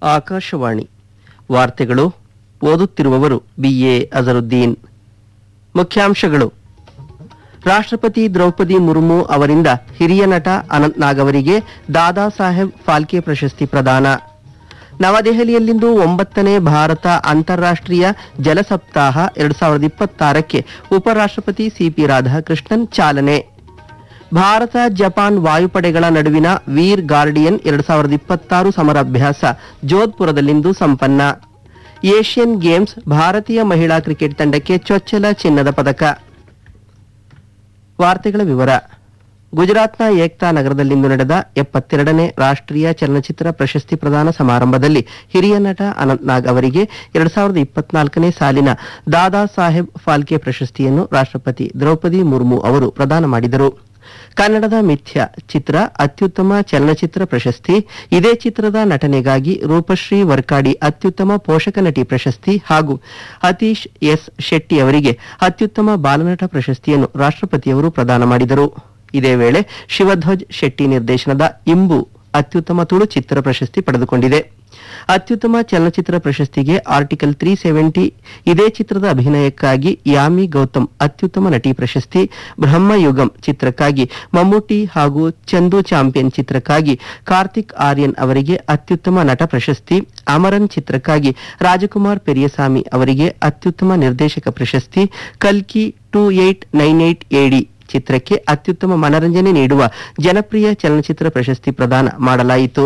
ಆಕಾಶವಾಣಿ ವಾರ್ತೆಗಳು ಓದುತ್ತಿರುವವರು ಬಿಎ ಅಜರುದ್ದೀನ್ ಮುಖ್ಯಾಂಶಗಳು ರಾಷ್ಟ್ರಪತಿ ದ್ರೌಪದಿ ಮುರ್ಮು ಅವರಿಂದ ಹಿರಿಯ ನಟ ಅನಂತ್ ನಾಗ್ ಅವರಿಗೆ ದಾದಾ ಸಾಹೇಬ್ ಫಾಲ್ಕೆ ಪ್ರಶಸ್ತಿ ಪ್ರದಾನ ನವದೆಹಲಿಯಲ್ಲಿಂದು ಒಂಬತ್ತನೇ ಭಾರತ ಅಂತಾರಾಷ್ಟ್ರೀಯ ಜಲ ಸಪ್ತಾಹ ಎರಡ್ ಸಾವಿರದ ಇಪ್ಪತ್ತಾರಕ್ಕೆ ಉಪರಾಷ್ಟ್ರಪತಿ ಸಿಪಿ ರಾಧಾಕೃಷ್ಣನ್ ಚಾಲನೆ ಭಾರತ ಜಪಾನ್ ವಾಯುಪಡೆಗಳ ನಡುವಿನ ವೀರ್ ಗಾರ್ಡಿಯನ್ ಎರಡ್ ಸಾವಿರದ ಇಪ್ಪತ್ತಾರು ಸಮರಾಭ್ಯಾಸ ಜೋಧ್ಪುರದಲ್ಲಿಂದು ಸಂಪನ್ನ ಏಷ್ಯನ್ ಗೇಮ್ಸ್ ಭಾರತೀಯ ಮಹಿಳಾ ಕ್ರಿಕೆಟ್ ತಂಡಕ್ಕೆ ಚೊಚ್ಚಲ ಚಿನ್ನದ ಪದಕ ವಾರ್ತೆಗಳ ವಿವರ ಗುಜರಾತ್ನ ಏಕ್ತಾ ನಗರದಲ್ಲಿಂದು ನಡೆದ ಎಪ್ಪತ್ತೆರಡನೇ ರಾಷ್ಟ್ರೀಯ ಚಲನಚಿತ್ರ ಪ್ರಶಸ್ತಿ ಪ್ರದಾನ ಸಮಾರಂಭದಲ್ಲಿ ಹಿರಿಯ ನಟ ಅನಂತ್ ನಾಗ್ ಅವರಿಗೆ ಎರಡ್ ಸಾವಿರದ ಇಪ್ಪತ್ನಾಲ್ಕನೇ ಸಾಲಿನ ದಾದಾ ಸಾಹೇಬ್ ಫಾಲ್ಕೆ ಪ್ರಶಸ್ತಿಯನ್ನು ರಾಷ್ಟ್ರಪತಿ ದ್ರೌಪದಿ ಮುರ್ಮು ಅವರು ಪ್ರದಾನ ಮಾಡಿದರು ಕನ್ನಡದ ಮಿಥ್ಯ ಚಿತ್ರ ಅತ್ಯುತ್ತಮ ಚಲನಚಿತ್ರ ಪ್ರಶಸ್ತಿ ಇದೇ ಚಿತ್ರದ ನಟನೆಗಾಗಿ ರೂಪಶ್ರೀ ವರ್ಕಾಡಿ ಅತ್ಯುತ್ತಮ ಪೋಷಕ ನಟಿ ಪ್ರಶಸ್ತಿ ಹಾಗೂ ಅತೀಶ್ ಎಸ್ ಶೆಟ್ಟಿ ಅವರಿಗೆ ಅತ್ಯುತ್ತಮ ಬಾಲನಟ ಪ್ರಶಸ್ತಿಯನ್ನು ರಾಷ್ಟ್ರಪತಿಯವರು ಪ್ರದಾನ ಮಾಡಿದರು ಇದೇ ವೇಳೆ ಶಿವಧ್ವಜ್ ಶೆಟ್ಟಿ ನಿರ್ದೇಶನದ ಇಂಬು ಅತ್ಯುತ್ತಮ ತುಳು ಚಿತ್ರ ಪ್ರಶಸ್ತಿ ಪಡೆದುಕೊಂಡಿದೆ ಅತ್ಯುತ್ತಮ ಚಲನಚಿತ್ರ ಪ್ರಶಸ್ತಿಗೆ ಆರ್ಟಿಕಲ್ ತ್ರೀ ಸೆವೆಂಟಿ ಇದೇ ಚಿತ್ರದ ಅಭಿನಯಕ್ಕಾಗಿ ಯಾಮಿ ಗೌತಮ್ ಅತ್ಯುತ್ತಮ ನಟಿ ಪ್ರಶಸ್ತಿ ಬ್ರಹ್ಮಯುಗಂ ಚಿತ್ರಕ್ಕಾಗಿ ಮಮ್ಮೂಟಿ ಹಾಗೂ ಚಂದು ಚಾಂಪಿಯನ್ ಚಿತ್ರಕ್ಕಾಗಿ ಕಾರ್ತಿಕ್ ಆರ್ಯನ್ ಅವರಿಗೆ ಅತ್ಯುತ್ತಮ ನಟ ಪ್ರಶಸ್ತಿ ಅಮರನ್ ಚಿತ್ರಕ್ಕಾಗಿ ರಾಜಕುಮಾರ್ ಪೆರಿಯಸಾಮಿ ಅವರಿಗೆ ಅತ್ಯುತ್ತಮ ನಿರ್ದೇಶಕ ಪ್ರಶಸ್ತಿ ಕಲ್ಕಿ ಟೂ ಏಟ್ ನೈನ್ ಏಟ್ ಎಡಿ ಚಿತ್ರಕ್ಕೆ ಅತ್ಯುತ್ತಮ ಮನರಂಜನೆ ನೀಡುವ ಜನಪ್ರಿಯ ಚಲನಚಿತ್ರ ಪ್ರಶಸ್ತಿ ಪ್ರದಾನ ಮಾಡಲಾಯಿತು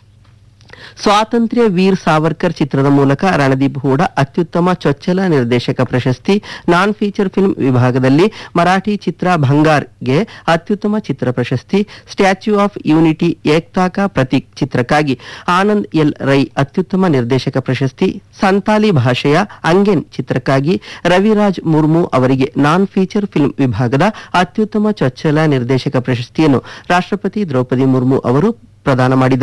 ಸ್ವಾತಂತ್ರ್ಯ ವೀರ್ ಸಾವರ್ಕರ್ ಚಿತ್ರದ ಮೂಲಕ ರಣದೀಪ್ ಹೂಡ ಅತ್ಯುತ್ತಮ ಚೊಚ್ಚಲ ನಿರ್ದೇಶಕ ಪ್ರಶಸ್ತಿ ನಾನ್ ಫೀಚರ್ ಫಿಲ್ಮ್ ವಿಭಾಗದಲ್ಲಿ ಮರಾಠಿ ಚಿತ್ರ ಭಂಗಾರ್ಗೆ ಅತ್ಯುತ್ತಮ ಚಿತ್ರ ಪ್ರಶಸ್ತಿ ಸ್ಟ್ಯಾಚ್ಯೂ ಆಫ್ ಯೂನಿಟಿ ಏಕ್ತಾ ಕಾ ಪ್ರತೀಕ್ ಚಿತ್ರಕ್ಕಾಗಿ ಆನಂದ್ ಎಲ್ ರೈ ಅತ್ಯುತ್ತಮ ನಿರ್ದೇಶಕ ಪ್ರಶಸ್ತಿ ಸಂತಾಲಿ ಭಾಷೆಯ ಅಂಗೆನ್ ಚಿತ್ರಕ್ಕಾಗಿ ರವಿರಾಜ್ ಮುರ್ಮು ಅವರಿಗೆ ನಾನ್ ಫೀಚರ್ ಫಿಲ್ಮ್ ವಿಭಾಗದ ಅತ್ಯುತ್ತಮ ಚೊಚ್ಚಲ ನಿರ್ದೇಶಕ ಪ್ರಶಸ್ತಿಯನ್ನು ರಾಷ್ಟ್ರಪತಿ ದ್ರೌಪದಿ ಮುರ್ಮು ಅವರು ಪ್ರದಾನ ಮಾಡಿದರು